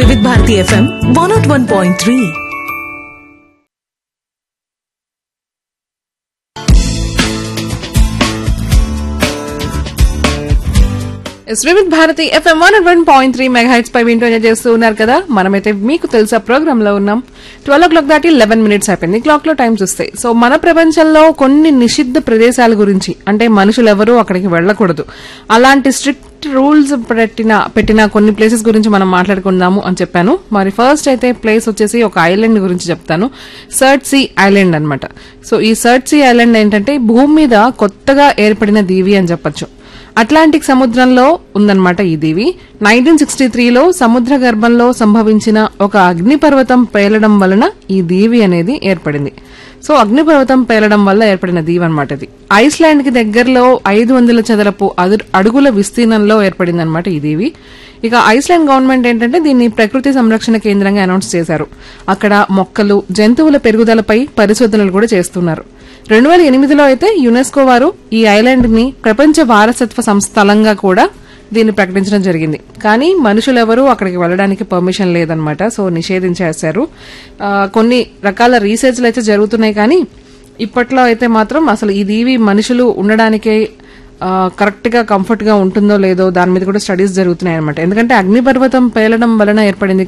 వివిధ Bharati FM one not one point three Vividh Bharati FM one one point three mega hits పై వింటూ enjoy చేస్తూ ఉన్నారు కదా మనమైతే మీకు తెలుసా ప్రోగ్రామ్ లో ఉన్నాం ట్వెల్వ్ ఓ క్లాక్ దాటి లెవెన్ మినిట్స్ అయిపోయింది క్లాక్ లో టైం చూస్తే సో మన ప్రపంచంలో కొన్ని నిషిద్ధ ప్రదేశాల గురించి అంటే మనుషులు ఎవరూ అక్కడికి వెళ్ళకూడదు అలాంటి స్ట్రిక్ట్ రూల్స్ పెట్టిన పెట్టిన కొన్ని ప్లేసెస్ గురించి మనం మాట్లాడుకుందాము అని చెప్పాను మరి ఫస్ట్ అయితే ప్లేస్ వచ్చేసి ఒక ఐలాండ్ గురించి చెప్తాను సర్ట్ సీ ఐలాండ్ అన్నమాట సో ఈ సర్ట్ సీ ఐలాండ్ ఏంటంటే భూమి మీద కొత్తగా ఏర్పడిన దీవి అని చెప్పొచ్చు అట్లాంటిక్ సముద్రంలో ఉందన్నమాట ఈ దీవి నైన్టీన్ సిక్స్టీ త్రీలో సముద్ర గర్భంలో సంభవించిన ఒక అగ్నిపర్వతం పేలడం వలన ఈ దీవి అనేది ఏర్పడింది సో అగ్నిపర్వతం పేలడం వల్ల ఏర్పడిన దీవి అనమాట ఇది ఐస్లాండ్ కి దగ్గరలో ఐదు వందల చదరపు అదు- అడుగుల విస్తీర్ణంలో ఏర్పడింది అనమాట ఈ దీవి ఇక ఐస్లాండ్ గవర్నమెంట్ ఏంటంటే దీన్ని ప్రకృతి సంరక్షణ కేంద్రంగా అనౌన్స్ చేశారు అక్కడ మొక్కలు జంతువుల పెరుగుదలపై పరిశోధనలు కూడా చేస్తున్నారు రెండు వేల ఎనిమిదిలో అయితే యునెస్కో వారు ఈ ఐలాండ్ ని ప్రపంచ వారసత్వ సంస్థలంగా కూడా దీన్ని ప్రకటించడం జరిగింది కానీ మనుషులెవరూ అక్కడికి వెళ్ళడానికి పర్మిషన్ లేదనమాట సో నిషేధించేశారు ఆ, కొన్ని రకాల రీసెర్చ్లు అయితే జరుగుతున్నాయి కానీ ఇప్పట్లో అయితే మాత్రం అసలు ఈ దీవి మనుషులు ఉండడానికే కరెక్ట్ గా కంఫర్ట్ గా ఉంటుందో లేదో దాని మీద కూడా స్టడీస్ జరుగుతున్నాయి అనమాట ఎందుకంటే అగ్నిపర్వతం పేలడం వలన ఏర్పడింది